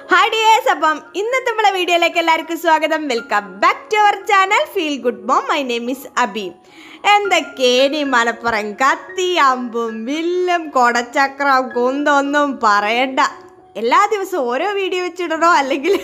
hi dears അപ്പം ഇന്നത്തെ നമ്മളെ വീഡിയോയിലേക്ക് എല്ലാവർക്കും സ്വാഗതം welcome back to our channel feel good mom my name is Abi എന്തൊക്കേനി മലപ്പുറം കത്തി അമ്പും വില്ലും കൊടച്ചക്രം കുന്തൊന്നും പറയണ്ട എല്ലാ ദിവസവും ഓരോ വീഡിയോ വെച്ചിടണോ അല്ലെങ്കിൽ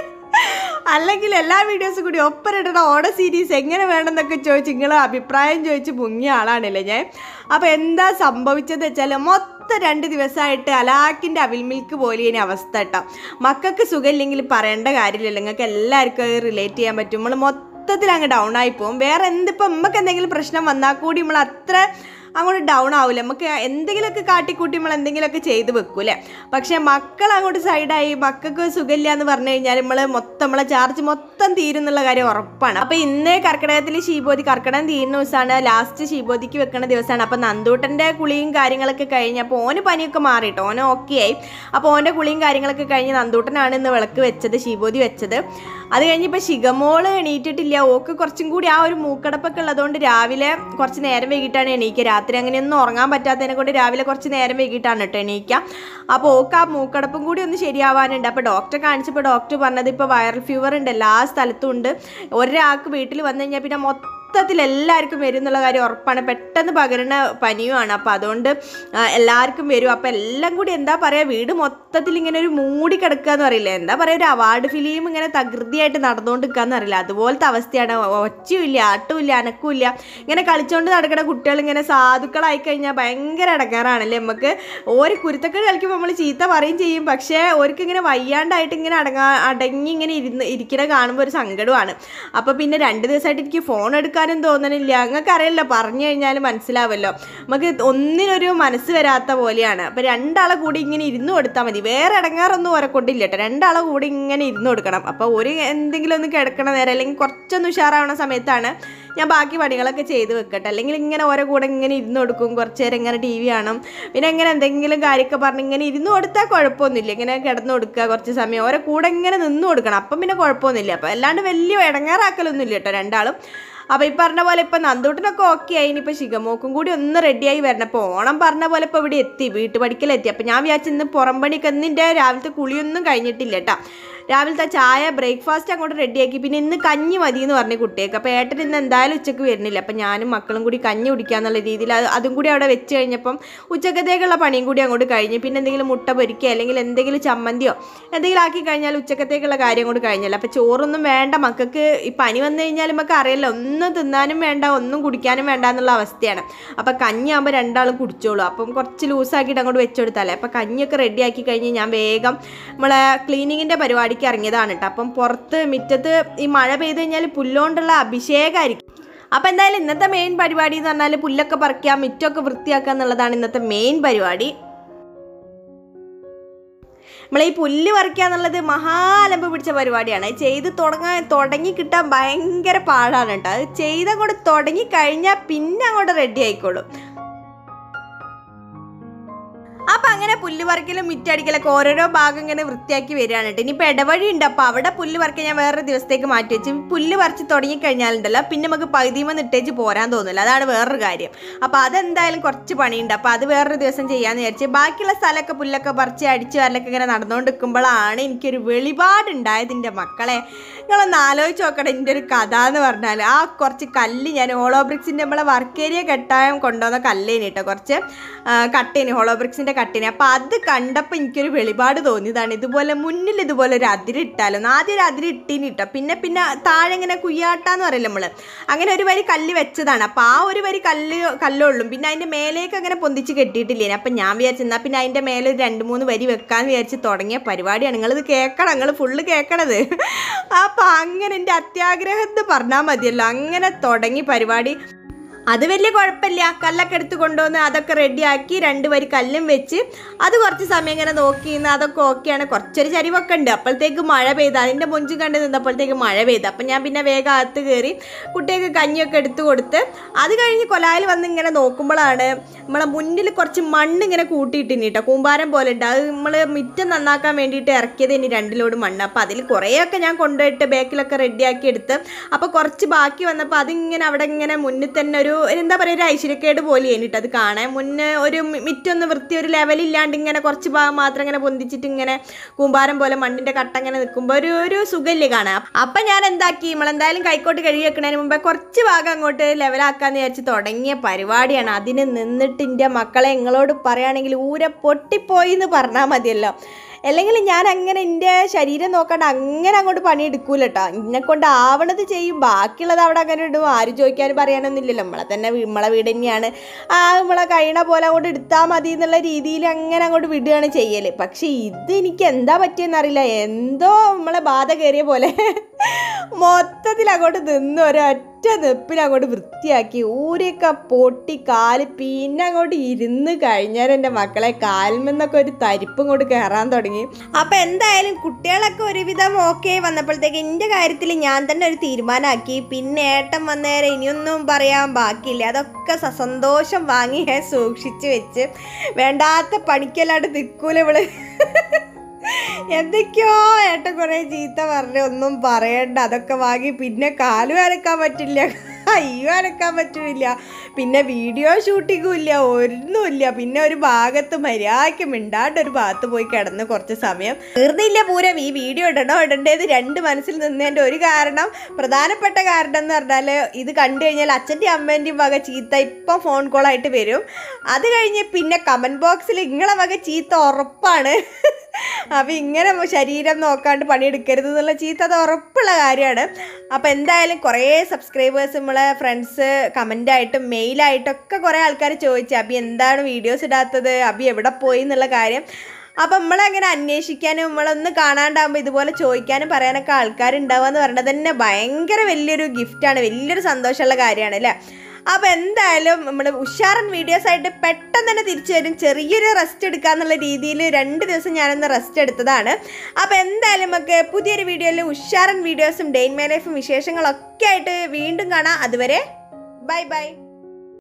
അല്ലെങ്കിൽ എല്ലാ വീഡിയോസും കൂടി ഒപ്പരിടണ ഓട സീരീസ് എങ്ങനെ വേണമെന്നൊക്കെ ചോദിച്ച് നിങ്ങൾ അഭിപ്രായം ചോദിച്ച് മുങ്ങിയ ആളാണല്ലേ ഞാൻ അപ്പോൾ എന്താ സംഭവിച്ചത് വെച്ചാൽ മൊത്തം രണ്ട് ദിവസമായിട്ട് അലാക്കിൻ്റെ അവിൽ മിൽക്ക് പോലെ ഇനി അവസ്ഥ കേട്ടോ മക്കൾക്ക് സുഖമില്ലെങ്കിൽ പറയേണ്ട കാര്യമില്ലല്ലോ നിങ്ങൾക്ക് എല്ലാവർക്കും അത് റിലേറ്റ് ചെയ്യാൻ പറ്റും നമ്മൾ മൊത്തത്തിൽ അങ്ങ് ഡൗൺ ആയി പോകും വേറെ എന്തിപ്പോൾ നമുക്ക് എന്തെങ്കിലും പ്രശ്നം വന്നാൽ കൂടി നമ്മൾ അത്ര അങ്ങോട്ട് ഡൗൺ ആവില്ല നമുക്ക് എന്തെങ്കിലുമൊക്കെ കാട്ടിക്കൂട്ടി നമ്മൾ എന്തെങ്കിലുമൊക്കെ ചെയ്ത് വെക്കൂലേ പക്ഷേ മക്കൾ അങ്ങോട്ട് സൈഡായി മക്കൾക്ക് സുഖമില്ല എന്ന് പറഞ്ഞു കഴിഞ്ഞാൽ നമ്മൾ മൊത്തം നമ്മളെ ചാർജ് മൊത്തം തീരുന്നുള്ള കാര്യം ഉറപ്പാണ് അപ്പോൾ ഇന്ന് കർക്കിടകത്തിൽ ശീബോധി കർക്കിടകം തീരുന്ന ദിവസമാണ് ലാസ്റ്റ് ശീബോധിക്ക് വെക്കുന്ന ദിവസമാണ് അപ്പോൾ നന്ദൂട്ടൻ്റെ കുളിയും കാര്യങ്ങളൊക്കെ കഴിഞ്ഞ് അപ്പോൾ ഓന് പനിയൊക്കെ മാറിയിട്ട് ഓന് ഓക്കെ ആയി അപ്പോൾ ഓൻ്റെ കുളിയും കാര്യങ്ങളൊക്കെ കഴിഞ്ഞ് നന്ദൂട്ടനാണ് ഇന്ന് വിളക്ക് വെച്ചത് ശീബോധി വെച്ചത് അത് കഴിഞ്ഞ് ഇപ്പോൾ ശിഖമോള് എണീറ്റിട്ടില്ല ഓക്ക് കുറച്ചും കൂടി ആ ഒരു മൂക്കടപ്പൊക്കെ ഉള്ളതുകൊണ്ട് രാവിലെ കുറച്ച് നേരം വൈകിട്ടാണ് എണീക്കുക രാത്രി അങ്ങനെയൊന്നും ഉറങ്ങാൻ പറ്റാത്തതിനെ കൊണ്ട് രാവിലെ കുറച്ച് നേരം വൈകിട്ടാണ് കേട്ടോ എണീക്കുക അപ്പോൾ ഓക്ക് ആ മൂക്കടപ്പും കൂടി ഒന്ന് ശരിയാവാനുണ്ട് അപ്പോൾ ഡോക്ടറെ കാണിച്ചപ്പോൾ ഡോക്ടർ പറഞ്ഞത് ഇപ്പോൾ വൈറൽ ഫീവർ ഉണ്ട് എല്ലാ സ്ഥലത്തും ഉണ്ട് ഒരാൾക്ക് വീട്ടിൽ വന്നു കഴിഞ്ഞാൽ പിന്നെ മൊത്തത്തിൽ എല്ലാവർക്കും വരും എന്നുള്ള കാര്യം ഉറപ്പാണ് പെട്ടെന്ന് പകരുന്ന പനിയുമാണ് അപ്പോൾ അതുകൊണ്ട് ആ, എല്ലാവർക്കും വരും അപ്പോൾ എല്ലാം കൂടി എന്താ പറയുക വീട് മൊത്തത്തിൽ ഇങ്ങനെ ഒരു മൂടി കിടക്കുക എന്ന് പറയില്ല എന്താ പറയുക ഒരു അവാർഡ് ഫിലിം ഇങ്ങനെ തകൃതിയായിട്ട് നടന്നുകൊണ്ട് നിൽക്കാന്ന് അറിയില്ല അതുപോലത്തെ അവസ്ഥയാണ് ഒച്ചയുമില്ല ആട്ടുമില്ല അനക്കുമില്ല ഇങ്ങനെ കളിച്ചുകൊണ്ട് നടക്കുന്ന കുട്ടികൾ ഇങ്ങനെ സാധുക്കളായി കഴിഞ്ഞാൽ ഭയങ്കര ഇടങ്ങാറാണല്ലേ നമുക്ക് ഓര് കുരുത്തക്കേട് കളിക്കുമ്പോൾ നമ്മൾ ചീത്ത പറയും ചെയ്യും പക്ഷേ ഓർക്ക് ഇങ്ങനെ വയ്യാണ്ടായിട്ട് ഇങ്ങനെ അടങ്ങാ അടങ്ങി ഇങ്ങനെ ഇരുന്ന് ഇരിക്കണ കാണുമ്പോൾ ഒരു സങ്കടമാണ് അപ്പോൾ പിന്നെ രണ്ട് ദിവസമായിട്ട് എനിക്ക് ഫോൺ എടുക്കാനും തോന്നണില്ല നിങ്ങൾക്ക് അറിയില്ല പറഞ്ഞു കഴിഞ്ഞാൽ മനസ്സിലാവല്ലോ നമുക്ക് ഒന്നിനൊരു മനസ്സ് വരാത്ത പോലെയാണ് അപ്പോൾ രണ്ടാളെ കൂടി ഇങ്ങനെ ഇരുന്ന് കൊടുത്താൽ മതി വേറെ ഇടങ്ങാറൊന്നും ഓരെ കൊണ്ടില്ല കേട്ടോ രണ്ടാളെ കൂടി ഇങ്ങനെ ഇരുന്ന് കൊടുക്കണം അപ്പോൾ ഒരു എന്തെങ്കിലും ഒന്ന് കിടക്കണ നേരം അല്ലെങ്കിൽ കുറച്ചൊന്ന് ഉഷാറാവണ സമയത്താണ് ഞാൻ ബാക്കി പണികളൊക്കെ ചെയ്ത് വെക്കട്ടെ അല്ലെങ്കിൽ ഇങ്ങനെ ഓരോ കൂടെ ഇങ്ങനെ ഇരുന്ന് കൊടുക്കും കുറച്ച് നേരം ഇങ്ങനെ ടി വി കാണും പിന്നെ ഇങ്ങനെ എന്തെങ്കിലും കാര്യമൊക്കെ പറഞ്ഞ് ഇങ്ങനെ ഇരുന്ന് കൊടുത്താൽ കുഴപ്പമൊന്നുമില്ല ഇങ്ങനെ കിടന്ന് കൊടുക്കുക കുറച്ച് സമയം ഓരോ കൂടെ ഇങ്ങനെ നിന്ന് കൊടുക്കണം അപ്പം പിന്നെ കുഴപ്പമൊന്നുമില്ല അപ്പോൾ അല്ലാണ്ട് വലിയ ഇടങ്ങാറാക്കലൊന്നുമില്ല കേട്ടോ രണ്ടാളും അപ്പോൾ ഈ പറഞ്ഞ പോലെ ഇപ്പം നന്ദൂട്ടനൊക്കെ ഓക്കെ ആയി ഇനിയിപ്പോൾ ശിഖമോക്കും കൂടി ഒന്ന് റെഡിയായി വരണം അപ്പോൾ ഓണം പറഞ്ഞ പോലെ ഇപ്പോൾ ഇവിടെ എത്തി വീട്ടു പഠിക്കലെത്തി അപ്പോൾ ഞാൻ വിചാരിച്ചു ഇന്ന് പുറം പണിക്ക് ഇന്നിൻ്റെ രാവിലത്തെ കുളിയൊന്നും കഴിഞ്ഞിട്ടില്ല കേട്ടോ രാവിലത്തെ ചായ ബ്രേക്ക്ഫാസ്റ്റ് അങ്ങോട്ട് റെഡിയാക്കി പിന്നെ ഇന്ന് കഞ്ഞി മതി എന്ന് പറഞ്ഞു കുട്ടികൾക്ക് അപ്പോൾ ഏട്ടൻ ഇന്ന് എന്തായാലും ഉച്ചയ്ക്ക് വരുന്നില്ല അപ്പോൾ ഞാനും മക്കളും കൂടി കഞ്ഞി കുടിക്കാന്നുള്ള രീതിയിൽ അത് അതും കൂടി അവിടെ വെച്ച് കഴിഞ്ഞപ്പം ഉച്ചക്കത്തേക്കുള്ള പണിയും കൂടി അങ്ങോട്ട് കഴിഞ്ഞ് പിന്നെ എന്തെങ്കിലും മുട്ട പൊരിക്കുക അല്ലെങ്കിൽ എന്തെങ്കിലും ചമ്മന്തിയോ എന്തെങ്കിലും ആക്കി കഴിഞ്ഞാൽ ഉച്ചക്കത്തേക്കുള്ള കാര്യം കൂടി കഴിഞ്ഞല്ലോ അപ്പോൾ ചോറൊന്നും വേണ്ട മക്കൾക്ക് ഈ പനി വന്നു കഴിഞ്ഞാൽ നമുക്ക് അറിയില്ല ഒന്നും തിന്നാനും വേണ്ട ഒന്നും കുടിക്കാനും വേണ്ട എന്നുള്ള അവസ്ഥയാണ് അപ്പോൾ കഞ്ഞിയാകുമ്പോൾ രണ്ടാളും കുടിച്ചോളൂ അപ്പം കുറച്ച് ലൂസാക്കിയിട്ട് അങ്ങോട്ട് വെച്ച് കൊടുത്താലേ അപ്പോൾ കഞ്ഞിയൊക്കെ റെഡിയാക്കി കഴിഞ്ഞ് ഞാൻ വേഗം നമ്മളെ ക്ലീനിങ്ങിൻ്റെ പരിപാടിക്ക് ഇറങ്ങിയതാണ് കേട്ടോ അപ്പം പുറത്ത് മുറ്റത്ത് ഈ മഴ പെയ്ത് കഴിഞ്ഞാൽ പുല്ലുകൊണ്ടുള്ള അഭിഷേകമായിരിക്കും അപ്പോൾ എന്തായാലും ഇന്നത്തെ മെയിൻ പരിപാടി എന്ന് പറഞ്ഞാൽ പുല്ലൊക്കെ പറിക്കുക മിറ്റമൊക്കെ വൃത്തിയാക്കുക എന്നുള്ളതാണ് ഇന്നത്തെ മെയിൻ പരിപാടി നമ്മൾ ഈ പുല്ല് പറിക്കുക എന്നുള്ളത് മഹാലമ്പ് പിടിച്ച പരിപാടിയാണ് അത് ചെയ്ത് തുടങ്ങാൻ തുടങ്ങി കിട്ടാൻ ഭയങ്കര പാടാണ് കേട്ടോ അത് ചെയ്തങ്ങോട്ട് തുടങ്ങി കഴിഞ്ഞാൽ പിന്നെ അങ്ങോട്ട് റെഡി ആയിക്കോളും അപ്പം അങ്ങനെ പുല്ല് പറിക്കലും മിറ്റടിക്കലൊക്കെ ഓരോരോ ഭാഗം ഇങ്ങനെ വൃത്തിയാക്കി വരികയാണ് കേട്ടോ ഇനിയിപ്പോൾ ഇടവഴി ഉണ്ട് അപ്പോൾ അവിടെ പുല്ല് പറിക്കാൻ ഞാൻ വേറൊരു ദിവസത്തേക്ക് മാറ്റി വെച്ച് പുല്ല് പറിച്ച് തുടങ്ങി കഴിഞ്ഞാലുണ്ടല്ലോ പിന്നെ നമുക്ക് പകുതിമ നിട്ടേച്ച് പോരാൻ തോന്നില്ല അതാണ് വേറൊരു കാര്യം അപ്പോൾ അതെന്തായാലും കുറച്ച് പണിയുണ്ട് അപ്പോൾ അത് വേറൊരു ദിവസം ചെയ്യാമെന്ന് വിചാരിച്ച് ബാക്കിയുള്ള സ്ഥലമൊക്കെ പുല്ലൊക്കെ പറിച്ച് അടിച്ച് വരലൊക്കെ ഇങ്ങനെ നടന്നുകൊണ്ട് നിൽക്കുമ്പോഴാണ് എനിക്കൊരു വെളിപാടുണ്ടായത് എൻ്റെ മക്കളെ നിങ്ങളൊന്ന് ആലോചിച്ച് നോക്കണം എൻ്റെ ഒരു കഥ എന്ന് പറഞ്ഞാൽ ആ കുറച്ച് കല്ല് ഞാൻ ഹോളോ ബ്രിക്സിൻ്റെ നമ്മളെ വർക്ക് ഏരിയ കെട്ടാൻ കൊണ്ടുവന്ന കല്ലേന് കേട്ടോ കുറച്ച് ആ, കട്ടേന് ഹോളോ ബ്രിക്സിൻ്റെ കട്ടേന് അപ്പോൾ അത് കണ്ടപ്പോൾ എനിക്കൊരു വെളിപാട് തോന്നിയതാണ് ഇതുപോലെ മുന്നിൽ ഇതുപോലെ ഒരു അതിരിട്ടാലോ ആദ്യം ഒരു അതിരിട്ടീന് ഇട്ടോ പിന്നെ പിന്നെ താഴെ ഇങ്ങനെ കുയ്യാട്ടാന്ന് പറയില്ല നമ്മൾ അങ്ങനെ ഒരു വരി കല്ല് വെച്ചതാണ് അപ്പോൾ ആ ഒരു വരി കല്ല് കല്ലുള്ളൂ പിന്നെ അതിൻ്റെ മേലേക്ക് അങ്ങനെ പൊന്തിച്ച് കെട്ടിയിട്ടില്ലേ അപ്പം ഞാൻ വിചാരിച്ചു എന്നാൽ പിന്നെ അതിൻ്റെ മേലെ ഒരു രണ്ട് മൂന്ന് വരി വെക്കാന്ന് വിചാരിച്ച് തുടങ്ങിയ പരിപാടിയാണ് നിങ്ങളിത് കേൾക്കണം നിങ്ങൾ ഫുള്ള് കേൾക്കണത് അപ്പം അങ്ങനെ എൻ്റെ അത്യാഗ്രഹത്ത് പറഞ്ഞാൽ മതിയല്ലോ അങ്ങനെ തുടങ്ങി പരിപാടി അത് വലിയ കുഴപ്പമില്ല കല്ലൊക്കെ എടുത്ത് കൊണ്ടുവന്ന് അതൊക്കെ റെഡിയാക്കി രണ്ട് വരി കല്ലും വെച്ച് അത് കുറച്ച് സമയം ഇങ്ങനെ നോക്കി നിന്ന് അതൊക്കെ ഓക്കെയാണ് കുറച്ചൊരു ചരിവൊക്കെ ഉണ്ട് അപ്പോഴത്തേക്ക് മഴ പെയ്ത് അതിൻ്റെ മുഞ്ചും കണ്ട് നിന്നപ്പോഴത്തേക്ക് മഴ പെയ്ത് അപ്പം ഞാൻ പിന്നെ വേഗം അകത്ത് കയറി കുട്ടികൾക്ക് കഞ്ഞിയൊക്കെ എടുത്ത് കൊടുത്ത് അത് കഴിഞ്ഞ് കൊലായിൽ വന്ന് ഇങ്ങനെ നോക്കുമ്പോഴാണ് നമ്മളെ മുന്നിൽ കുറച്ച് മണ്ണ് ഇങ്ങനെ കൂട്ടിയിട്ടിന് കേട്ടോ കൂമ്പാരം പോലെ ഉണ്ട് അത് നമ്മൾ മുറ്റം നന്നാക്കാൻ വേണ്ടിയിട്ട് ഇറക്കിയത് ഇനി രണ്ടിലോട് മണ്ണ് അപ്പോൾ അതിൽ കുറേയൊക്കെ ഞാൻ കൊണ്ടുപോയിട്ട് ബാക്കിലൊക്കെ റെഡിയാക്കി എടുത്ത് അപ്പോൾ കുറച്ച് ബാക്കി വന്നപ്പോൾ അതിങ്ങനെ അവിടെ ഇങ്ങനെ മുന്നിൽ തന്നെ ഒരു ഒരു ഒരു എന്താ പറയുക ഒരു ഐശ്വര്യക്കേട് പോലെയാണ് കേട്ടോ അത് കാണാൻ മുന്നേ ഒരു മി- മിറ്റൊന്ന് വൃത്തി ഒരു ലെവലില്ലാണ്ട് ഇങ്ങനെ കുറച്ച് ഭാഗം മാത്രം ഇങ്ങനെ പൊന്തിച്ചിട്ട് ഇങ്ങനെ കൂമ്പാരം പോലെ മണ്ണിൻ്റെ കട്ട ഇങ്ങനെ നിൽക്കുമ്പോൾ ഒരു ഒരു സുഖമില്ലേ കാണാൻ അപ്പം ഞാൻ എന്താക്കി നമ്മളെന്തായാലും കൈക്കോട്ട് കഴുകി വെക്കണതിന് മുമ്പേ കുറച്ച് ഭാഗം അങ്ങോട്ട് ലെവലാക്കാന്ന് വിചാരിച്ച് തുടങ്ങിയ പരിപാടിയാണ് അതിന് നിന്നിട്ട് എൻ്റെ മക്കളെ നിങ്ങളോട് പറയുകയാണെങ്കിൽ ഊര പൊട്ടിപ്പോയി എന്ന് പറഞ്ഞാൽ മതിയല്ലോ അല്ലെങ്കിൽ ഞാൻ അങ്ങനെ എൻ്റെ ശരീരം നോക്കാണ്ട് അങ്ങനെ അങ്ങോട്ട് പണിയെടുക്കൂല കേട്ടോ എന്നെ കൊണ്ട് ആവണത് ചെയ്യും ബാക്കിയുള്ളത് അവിടെ അങ്ങനെ ഇടും ആരും ചോദിക്കാനും പറയാനൊന്നും ഇല്ലല്ലോ നമ്മളെ തന്നെ വീ- നമ്മളെ വീട് തന്നെയാണ് ആ നമ്മളെ കഴിയണ പോലെ അങ്ങോട്ട് എടുത്താൽ മതി എന്നുള്ള രീതിയിൽ അങ്ങനെ അങ്ങോട്ട് വിടുകയാണ് ചെയ്യൽ പക്ഷെ ഇത് എനിക്ക് എന്താ പറ്റിയെന്നറിയില്ല എന്തോ നമ്മളെ ബാധ കയറിയ പോലെ മൊത്തത്തിൽ അങ്ങോട്ട് നിന്ന് ഒരൊറ്റ നിപ്പിൽ അങ്ങോട്ട് വൃത്തിയാക്കി ഊരൊക്കെ പൊട്ടി കാല് പിന്നെ അങ്ങോട്ട് ഇരുന്ന് കഴിഞ്ഞാൽ എൻ്റെ മക്കളെ കാൽമെന്നൊക്കെ ഒരു തരിപ്പും കൊണ്ട് കയറാൻ തുടങ്ങി അപ്പം എന്തായാലും കുട്ടികളൊക്കെ ഒരുവിധം ഓക്കെ വന്നപ്പോഴത്തേക്ക് എൻ്റെ കാര്യത്തിൽ ഞാൻ തന്നെ ഒരു തീരുമാനമാക്കി പിന്നെ ഏട്ടൻ വന്നേരം ഇനിയൊന്നും പറയാൻ ബാക്കിയില്ല അതൊക്കെ സസന്തോഷം വാങ്ങി ഞാൻ സൂക്ഷിച്ച് വെച്ച് വേണ്ടാത്ത പണിക്കല്ലാണ്ട് നിൽക്കൂല ഇവള് എന്തൊക്കെയോ ഏട്ടൻ കുറേ ചീത്ത പറഞ്ഞു ഒന്നും പറയണ്ട അതൊക്കെ വാങ്ങി പിന്നെ കാലും അനക്കാൻ പറ്റില്ല അയ്യോ അനക്കാൻ പറ്റില്ല പിന്നെ വീഡിയോ ഷൂട്ടിങ്ങും ഇല്ല ഒന്നുമില്ല പിന്നെ ഒരു ഭാഗത്ത് മര്യാദയ്ക്ക് മിണ്ടാണ്ട് ഒരു ഭാഗത്ത് പോയി കിടന്ന് കുറച്ച് സമയം തീർന്നില്ല പൂരം ഈ വീഡിയോ ഇടണോ ഇടണ്ടേത് രണ്ട് മനസ്സിൽ നിന്നതിൻ്റെ ഒരു കാരണം പ്രധാനപ്പെട്ട കാരണം എന്ന് പറഞ്ഞാൽ ഇത് കണ്ടു കഴിഞ്ഞാൽ അച്ഛൻ്റെയും അമ്മേൻ്റെയും വക ചീത്ത ഇപ്പം ഫോൺ കോളായിട്ട് വരും അത് കഴിഞ്ഞ് പിന്നെ കമൻറ്റ് ബോക്സിൽ ഇങ്ങളെ വക ചീത്ത ഉറപ്പാണ് അപ്പം ഇങ്ങനെ ശരീരം നോക്കാണ്ട് പണിയെടുക്കരുത് എന്നുള്ള ചീത്ത അത് ഉറപ്പുള്ള കാര്യമാണ് അപ്പം എന്തായാലും കുറേ സബ്സ്ക്രൈബേഴ്സ് നമ്മളെ ഫ്രണ്ട്സ് കമൻ്റായിട്ടും മെയിലായിട്ടൊക്കെ കുറേ ആൾക്കാർ ചോദിച്ചു അബി എന്താണ് വീഡിയോസ് ഇടാത്തത് അബി എവിടെ പോയി എന്നുള്ള കാര്യം അപ്പം നമ്മളങ്ങനെ അന്വേഷിക്കാനും നമ്മളൊന്ന് കാണാണ്ടാകുമ്പോൾ ഇതുപോലെ ചോദിക്കാനും പറയാനൊക്കെ ആൾക്കാരുണ്ടാവുക എന്ന് പറയുന്നത് തന്നെ ഭയങ്കര വലിയൊരു ഗിഫ്റ്റാണ് വലിയൊരു സന്തോഷമുള്ള കാര്യമാണ് അല്ലേ അപ്പോൾ എന്തായാലും നമ്മൾ ഉഷാറൻ വീഡിയോസ് ആയിട്ട് പെട്ടെന്ന് തന്നെ തിരിച്ചു വരും ചെറിയൊരു റെസ്റ്റ് എടുക്കാന്നുള്ള രീതിയിൽ രണ്ട് ദിവസം ഞാനൊന്ന് റെസ്റ്റ് എടുത്തതാണ് അപ്പോൾ എന്തായാലും നമുക്ക് പുതിയൊരു വീഡിയോയിൽ ഉഷാറൻ വീഡിയോസും ഡെയിൻ മൈ ലൈഫും വിശേഷങ്ങളൊക്കെ ആയിട്ട് വീണ്ടും കാണാം അതുവരെ ബൈ ബൈ